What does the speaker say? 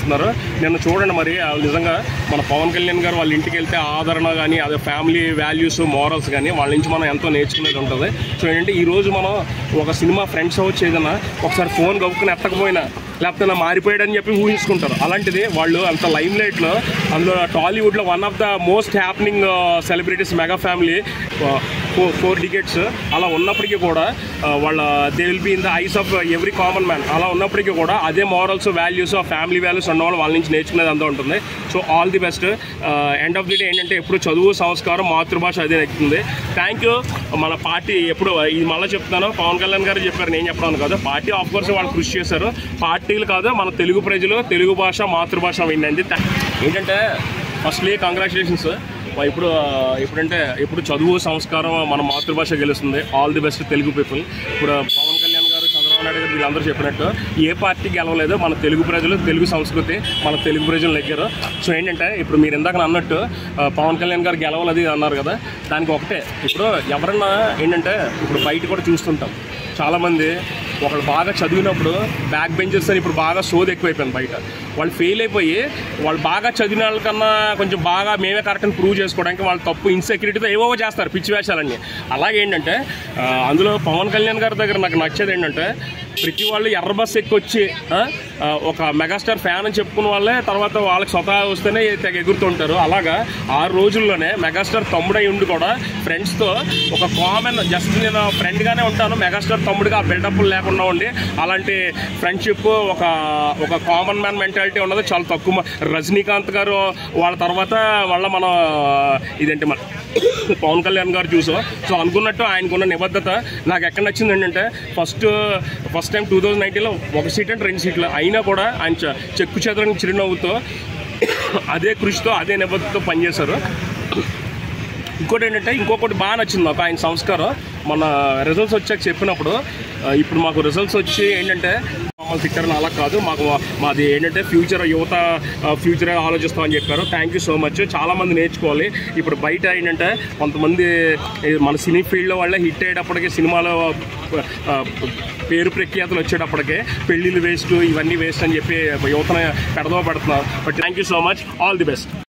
ఇస్తున్నారు నిన్న చూడండి మరి ఆ నిజంగా మన పవన్ కళ్యాణ్ గారు వాళ్ళ ఇంటికి వెళ్తే ఆదరణ కానీ అదే ఫ్యామిలీ వాల్యూస్ మోరల్స్ కానీ వాళ్ళ నుంచి మనం ఎంతో నేర్చుకునేది ఉంటుంది సో ఏంటంటే ఈ రోజు మనం ఒక సినిమా ఫ్రెండ్స్ అవచ్చు ఏదైనా ఒకసారి ఫోన్ గవ్వుకుని ఎత్తకపోయినా లేకపోతే నా మారిపోయాడని చెప్పి ఊహించుకుంటారు అలాంటిది వాళ్ళు అంత లైమ్ లైట్లో అందులో టాలీవుడ్లో one of the most happening celebrities mega family for four decades అలా ఉన్నప్పటికీ కూడా ఆ, వాళ్ళ they will be in the eyes of every common man అలా ఉన్నప్పటికీ కూడా అదే మారల్స్ వాల్యూస్ ఆ ఫ్యామిలీ వాల్యూస్ ఉన్న వాళ్ళు వాళ్ళ నుంచి నేర్చుకునేది అంతా ఉంటుంది so all the best end of the day ఏంటంటే ఎప్పుడు చదువు సంస్కారం మాతృభాష అదే నెక్కుతుంది థ్యాంక్ యూ మన పార్టీ ఎప్పుడు ఇది మళ్ళీ చెప్తున్నాను పవన్ కళ్యాణ్ గారు చెప్పారు నేను చెప్పడం కాదు పార్టీ ఆఫ్ కోర్స్ వాళ్ళు కృషి చేశారు పార్టీలు కాదు మన తెలుగు ప్రజలు తెలుగు భాష మాతృభాష వినండి ఏంటంటే ఫస్ట్లీ కంగ్రాచులేషన్స్ ఇప్పుడు ఇప్పుడంటే ఇప్పుడు చదువు సంస్కారం మన మాతృభాష గెలుస్తుంది all the best Telugu people ఇప్పుడు పవన్ కళ్యాణ్ గారు చంద్రబాబు నాయుడు గారు వీళ్ళందరూ చెప్పినట్టు ఏ పార్టీ గెలవలేదు మన తెలుగు ప్రజలు తెలుగు సంస్కృతి మన తెలుగు ప్రజలు నెగ్గారు సో ఏంటంటే ఇప్పుడు మీరు ఇందాక అన్నట్టు ఆ, పవన్ కళ్యాణ్ గారు గెలవలేదు అన్నారు కదా దానికి ఒకటే ఇప్పుడు ఎవరన్నా ఏంటంటే ఇప్పుడు బయట కూడా చూస్తుంటాం చాలామంది ఒకళ్ళు బాగా చదివినప్పుడు బ్యాక్ బెంచర్స్ అని ఇప్పుడు బాగా సోది ఎక్కువైపోయింది బయట వాళ్ళు ఫెయిల్ అయిపోయి వాళ్ళు బాగా చదివిన వాళ్ళకన్నా కొంచెం బాగా మేమే కరెక్ట్ అని ప్రూవ్ చేసుకోవడానికి వాళ్ళు తప్పు ఇన్సెక్యూరిటీతో ఏవో చేస్తారు పిచ్చి వేషాలన్నీ అలాగే ఏంటంటే ఆ, అందులో పవన్ కళ్యాణ్ గారి దగ్గర నాకు నచ్చేది ఏంటంటే ప్రతి వాళ్ళు ఎర్ర బస్ ఎక్కొచ్చి ఆ, ఆ, ఒక మెగాస్టార్ ఫ్యాన్ అని చెప్పుకున్న వాళ్ళే తర్వాత వాళ్ళకి స్వతహా వస్తేనే తెగ ఎగురుతుంటారు అలాగా ఆరు రోజుల్లోనే మెగాస్టార్ తమ్ముడై ఉండి కూడా ఫ్రెండ్స్తో ఒక కామన్ జస్ట్ నేను ఫ్రెండ్గానే ఉంటాను మెగాస్టార్ తమ్ముడిగా ఆ బిల్డప్ లేకుండా ఉండి అలాంటి ఫ్రెండ్షిప్ ఒక ఒక కామన్ మ్యాన్ మెంటాలిటీ ఉన్నది చాలా తక్కువ మ- రజనీకాంత్ గారు వాళ్ళ తర్వాత మళ్ళీ మన ఇదేంటి మన పవన్ కళ్యాణ్ గారు చూసాం సో అనుకున్నట్టు ఆయనకున్న నిబద్ధత నాకు ఎక్కడ నచ్చింది ఏంటంటే first first time two thousand నైన్టీన్లో ఒక సీట్ అంటే రెండు సీట్లు అయినా కూడా ఆయన చె- చెక్కు చెదరని చిరునవ్వుతో అదే కృషితో అదే నిబద్ధతతో పనిచేశారు ఇంకోటి ఏంటంటే ఇంకొకటి బాగా నచ్చింది నాకు ఆయన సంస్కారం మన రిజల్ట్స్ వచ్చాక చెప్పినప్పుడు ఆ, ఇప్పుడు మాకు రిజల్ట్స్ వచ్చి ఏంటంటే మమ్మల్ని తిట్టారని అలా కాదు మాకు మాది ఏంటంటే ఫ్యూచర్ యువత ఫ్యూచర్ ఆలోచిస్తామని చెప్పారు థ్యాంక్ యూ సో మచ్ చాలామంది నేర్చుకోవాలి ఇప్పుడు బయట ఏంటంటే కొంతమంది ఈ మన సినీ ఫీల్డ్లో వాళ్ళే హిట్ అయ్యేటప్పటికి సినిమాలో ఆ, పేరు ప్రఖ్యాతులు వచ్చేటప్పటికే పెళ్ళిళ్ళు వేస్ట్ ఇవన్నీ వేస్ట్ అని చెప్పి యువతను పెడదో పెడుతున్నారు but thank you so much all the best